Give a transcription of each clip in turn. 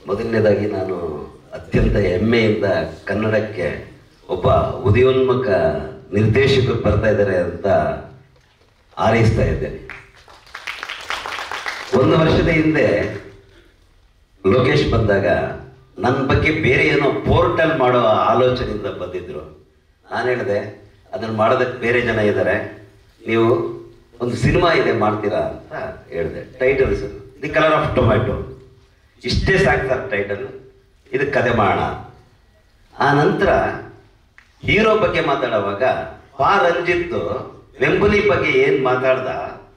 ಮೊದಲನೇದಾಗಿ ನಾನು ಅತ್ಯಂತ ಹೆಮ್ಮೆಯಿಂದ ಕನ್ನಡಕ್ಕೆ ಒಬ್ಬ ಉದಯೋನ್ಮುಖ ನಿರ್ದೇಶಕರು ಬರ್ತಾ ಇದ್ದಾರೆ ಅಂತ ಹಾರೈಸ್ತಾ ಇದ್ದೇನೆ ಒಂದು ವರ್ಷದ ಹಿಂದೆ ಲೋಕೇಶ್ ಬಂದಾಗ ನನ್ನ ಬಗ್ಗೆ ಬೇರೆ ಏನೋ ಪೋರ್ಟಲ್ ಮಾಡೋ ಆಲೋಚನೆಯಿಂದ ಬಂದಿದ್ರು ನಾನು ಹೇಳಿದೆ ಅದನ್ನು ಮಾಡೋದಕ್ಕೆ ಬೇರೆ ಜನ ಇದ್ದಾರೆ ನೀವು ಒಂದು ಸಿನಿಮಾ ಇದೆ ಮಾಡ್ತೀರಾ ಅಂತ ಹೇಳಿದೆ title sir the colour of tomato ಇಷ್ಟೇ ಸಾಕು ಸರ್ ಟೈಟಲ್ ಇದು ಕತೆ ಮಾಡೋಣ ಆ ನಂತರ ಹೀರೋ ಬಗ್ಗೆ ಮಾತಾಡುವಾಗ ಪಾ ರಂಜಿತ್ ವೆಂಬುಲಿ ಬಗ್ಗೆ ಏನು ಮಾತಾಡ್ದ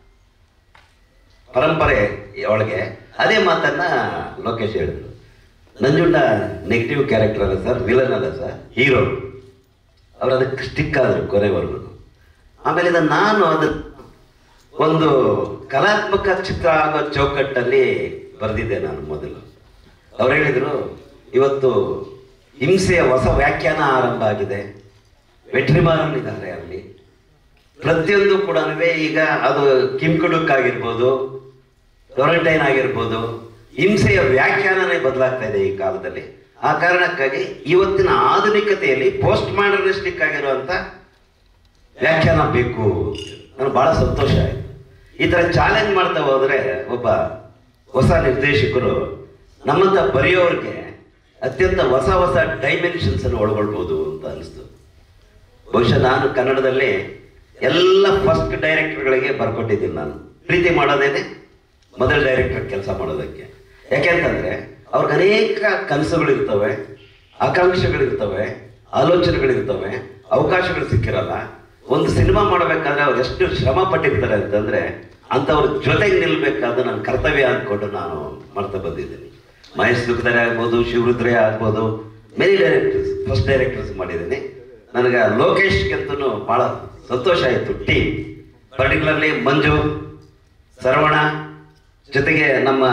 ಪರಂಪರೆ ಒಳಗೆ ಅದೇ ಮಾತನ್ನ ಲೋಕೇಶ್ ಹೇಳಿದ್ರು ನಂಜುಂಡ ನೆಗೆಟಿವ್ ಕ್ಯಾರೆಕ್ಟರ್ ಅಲ್ಲ ಸರ್ ವಿಲನ್ ಅಲ್ಲ ಸರ್ ಹೀರೋ ಅವ್ರು ಅದಕ್ಕೆ ಸ್ಟಿಕ್ ಆದರು ಕೊನೆವರೆಗೂ ಆಮೇಲೆ ಇದನ್ನ ನಾನು ಅದು ಒಂದು ಕಲಾತ್ಮಕ ಚಿತ್ರ ಆಗೋ ಚೌಕಟ್ಟಲ್ಲಿ ಬರೆದಿದ್ದೆ ನಾನು ಮೊದಲು ಅವ್ರು ಹೇಳಿದರು ಇವತ್ತು ಹಿಂಸೆಯ ಹೊಸ ವ್ಯಾಖ್ಯಾನ ಆರಂಭ ಆಗಿದೆ ವೆಟ್ರಿಮಾರನ್ ಇದ್ದಾರೆ ಅಲ್ಲಿ ಪ್ರತಿಯೊಂದು ಕೂಡ ಈಗ ಅದು ಕಿಮ್ಕುಡುಕ್ ಆಗಿರ್ಬೋದು ಟೊರೆಂಟೈನ್ ಆಗಿರ್ಬೋದು ಹಿಂಸೆಯ ವ್ಯಾಖ್ಯಾನನೇ ಬದಲಾಗ್ತಾ ಇದೆ ಈ ಕಾಲದಲ್ಲಿ ಆ ಕಾರಣಕ್ಕಾಗಿ ಇವತ್ತಿನ ಆಧುನಿಕತೆಯಲ್ಲಿ ಪೋಸ್ಟ್ ಮಾಡರ್ನಿಸ್ಟಿಕ್ ಆಗಿರುವಂತ ವ್ಯಾಖ್ಯಾನ ಬೇಕು ನನಗೆ ಬಹಳ ಸಂತೋಷ ಆಯಿತು ಈ ಥರ ಚಾಲೆಂಜ್ ಮಾಡ್ತಾ ಹೋದ್ರೆ ಒಬ್ಬ ಹೊಸ ನಿರ್ದೇಶಕರು ನಮ್ಮಂತ ಬರೆಯೋರಿಗೆ ಅತ್ಯಂತ ಹೊಸ ಹೊಸ ಡೈಮೆನ್ಷನ್ಸ್ ಅನ್ನು ಒಳಗೊಳ್ಬೋದು ಅಂತ ಅನಿಸ್ತು ಬಹುಶಃ ನಾನು ಕನ್ನಡದಲ್ಲಿ ಎಲ್ಲ ಫಸ್ಟ್ ಡೈರೆಕ್ಟರ್ಗಳಿಗೆ ಬರ್ಕೊಟ್ಟಿದ್ದೀನಿ ನಾನು ಪ್ರೀತಿ ಮಾಡೋದೇನೆ ಮೊದಲ ಡೈರೆಕ್ಟರ್ ಕೆಲಸ ಮಾಡೋದಕ್ಕೆ ಯಾಕೆಂತಂದ್ರೆ ಅವ್ರಿಗೆ ಅನೇಕ ಕನಸುಗಳಿರ್ತವೆ ಆಕಾಂಕ್ಷೆಗಳಿರ್ತವೆ ಆಲೋಚನೆಗಳಿರ್ತವೆ ಅವಕಾಶಗಳು ಸಿಕ್ಕಿರಲ್ಲ ಒಂದು ಸಿನಿಮಾ ಮಾಡಬೇಕಾದ್ರೆ ಅವ್ರು ಎಷ್ಟು ಶ್ರಮ ಪಟ್ಟಿರ್ತಾರೆ ಅಂತಂದ್ರೆ ಅಂಥವ್ರ ಜೊತೆಗೆ ನಿಲ್ಬೇಕಾದ ನನ್ನ ಕರ್ತವ್ಯ ಅಂದ್ಕೊಂಡು ನಾನು ಮಾಡ್ತಾ ಬಂದಿದ್ದೀನಿ ಮಹೇಶ್ ದುಃಖದರೆ ಆಗ್ಬೋದು ಶಿವರುದ್ರೇ ಆಗ್ಬೋದು ಮೆನಿ ಡೈರೆಕ್ಟರ್ಸ್ ಫಸ್ಟ್ ಡೈರೆಕ್ಟರ್ಸ್ ಮಾಡಿದ್ದೀನಿ ನನಗೆ ಲೋಕೇಶ್ಗಂತೂ ಭಾಳ ಸಂತೋಷ ಆಯಿತು ಟೀಮ್ ಪರ್ಟಿಕ್ಯುಲರ್ಲಿ ಮಂಜು ಸರ್ವಣ ಜೊತೆಗೆ ನಮ್ಮ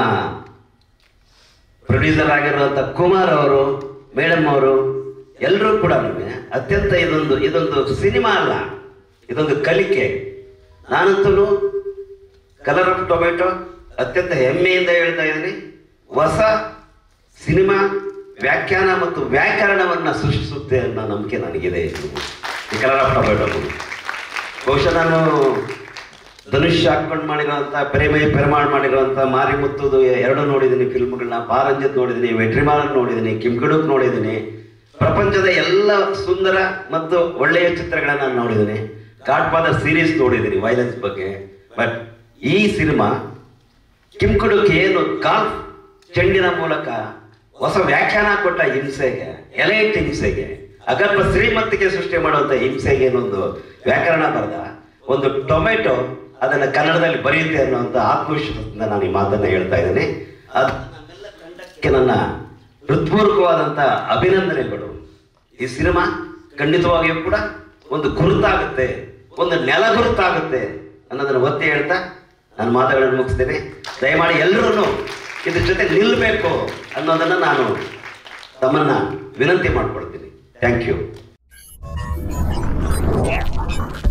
ಪ್ರೊಡ್ಯೂಸರ್ ಆಗಿರುವಂಥ ಕುಮಾರ್ ಅವರು ಮೇಡಮ್ ಅವರು ಎಲ್ಲರೂ ಕೂಡ ಅತ್ಯಂತ ಇದೊಂದು ಇದೊಂದು ಸಿನಿಮಾ ಅಲ್ಲ ಇದೊಂದು ಕಲಿಕೆ ನಾನಂತೂ ಕಲರ್ ಆಫ್ ಟೊಮೆಟೊ ಅತ್ಯಂತ ಹೆಮ್ಮೆಯಿಂದ ಹೇಳ್ತಾ ಇದ್ದೀನಿ ಹೊಸ ಸಿನಿಮಾ ವ್ಯಾಖ್ಯಾನ ಮತ್ತು ವ್ಯಾಕರಣವನ್ನ ಸೃಷ್ಟಿಸುತ್ತೆ ಅನ್ನೋ ನಂಬಿಕೆ ನನಗಿದೆ ಇದು ಈ ಕಲರ್ ಆಫ್ ಟೊಮೆಟೊ ಬಹುಶಃ ನಾನು ಧನುಷ್ ಹಾಕೊಂಡು ಮಾಡಿರುವಂಥ ಪ್ರೇಮೈ ಪೆರಮಾಳ್ ಮಾಡಿರುವಂಥ ಮಾರಿಮುತ್ತುದು ಎರಡು ನೋಡಿದ್ದೀನಿ ಫಿಲ್ಮ್ಗಳನ್ನ ಪಾರಂಜಿತ್ ನೋಡಿದ್ದೀನಿ ವೆಟ್ರಿಮಾರನ್ ನೋಡಿದ್ದೀನಿ ಕಿಮ್ಕಡುಕ್ ನೋಡಿದ್ದೀನಿ ಪ್ರಪಂಚದ ಎಲ್ಲ ಸುಂದರ ಮತ್ತು ಒಳ್ಳೆಯ ಚಿತ್ರಗಳನ್ನ ನಾನು ನೋಡಿದ್ದೀನಿ ಗಾಡ್ಫಾದರ್ ಸೀರೀಸ್ ನೋಡಿದ್ದೀನಿ ವೈಲೆನ್ಸ್ ಬಗ್ಗೆ ಬಟ್ ಈ ಸಿನಿಮಾ ಕಿಮ್ಕುಡುಕ್ ಏನು ಗಾಲ್ಫ್ ಚೆಂಡಿನ ಮೂಲಕ ಹೊಸ ವ್ಯಾಖ್ಯಾನ ಕೊಟ್ಟ ಹಿಂಸೆಗೆ ಎಲೈಟ್ ಹಿಂಸೆಗೆ ಅಗರ್ಭ ಶ್ರೀಮಂತಿಗೆ ಸೃಷ್ಟಿ ಮಾಡುವಂತ ಹಿಂಸೆಗೆ ಏನೊಂದು ವ್ಯಾಕರಣ ಬರೆದ ಒಂದು ಟೊಮೆಟೊ ಅದನ್ನ ಕನ್ನಡದಲ್ಲಿ ಬರೆಯುತ್ತೆ ಅನ್ನುವಂಥ ಆತ್ಮವಿಶ್ವಾಸದಿಂದ ನಾನು ಈ ಮಾತನ್ನ ಹೇಳ್ತಾ ಇದ್ದೀನಿ ಅದು ನಮ್ಮೆಲ್ಲ ತಂಡಕ್ಕೆ ನನ್ನ ಹೃತ್ಪೂರ್ವಕವಾದಂಥ ಅಭಿನಂದನೆಗಳು ಈ ಸಿನಿಮಾ ಖಂಡಿತವಾಗಿಯೂ ಕೂಡ ಒಂದು ಗುರುತಾಗುತ್ತೆ ಒಂದು ನೆಲ ಗುರುತಾಗುತ್ತೆ ಅನ್ನೋದನ್ನ ಒತ್ತಿ ಹೇಳ್ತಾ ನಾನು ಮಾತುಗಳನ್ನು ಮುಗಿಸ್ತೇನೆ ದಯಮಾಡಿ ಎಲ್ಲರೂ ಇದ್ರ ಜೊತೆ ನಿಲ್ಲಬೇಕು ಅನ್ನೋದನ್ನ ನಾನು ತಮ್ಮನ್ನ ವಿನಂತಿ ಮಾಡ್ಕೊಳ್ತೀನಿ ಥ್ಯಾಂಕ್ ಯು